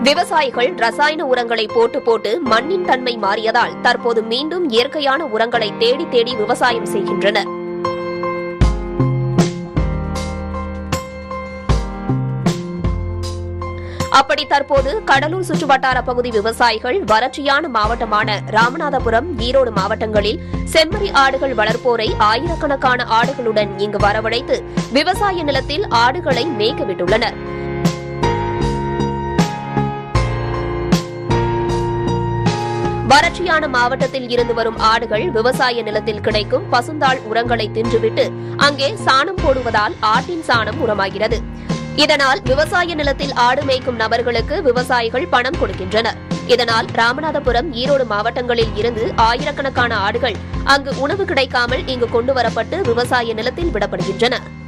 விவசாயிகள் ரசாயன உரங்களை போட்டு போட்டு மண்ணின் தன்மை மாறியதால் தற்போது மீண்டும் இயற்கையான உரங்களை தேடி தேடி விவசாயம் செய்கின்றனர் அப்படி தற்போது கடலூர் சுற்றுவட்டார பகுதி விவசாயிகள் வறட்சியான மாவட்டமான ராமநாதபுரம் ஈரோடு மாவட்டங்களில் செம்மறி ஆடுகள் வளர்ப்போரை ஆயிரக்கணக்கான ஆடுகளுடன் இங்கு வரவழைத்து விவசாய நிலத்தில் ஆடுகளை மேய்க்க விட்டுள்ளனர் வறட்சியான மாவட்டத்தில் இருந்து வரும் ஆடுகள் விவசாய நிலத்தில் கிடைக்கும் பசுந்தாள் உரங்களை தின்றுவிட்டு அங்கே சாணம் போடுவதால் ஆட்டின் சாணம் உரமாகிறது இதனால் விவசாய நிலத்தில் ஆடு மேய்க்கும் நபர்களுக்கு விவசாயிகள் பணம் கொடுக்கின்றனர் இதனால் ராமநாதபுரம் ஈரோடு மாவட்டங்களில் இருந்து ஆயிரக்கணக்கான ஆடுகள் அங்கு உணவு கிடைக்காமல் இங்கு கொண்டுவரப்பட்டு விவசாய நிலத்தில் விடப்படுகின்றன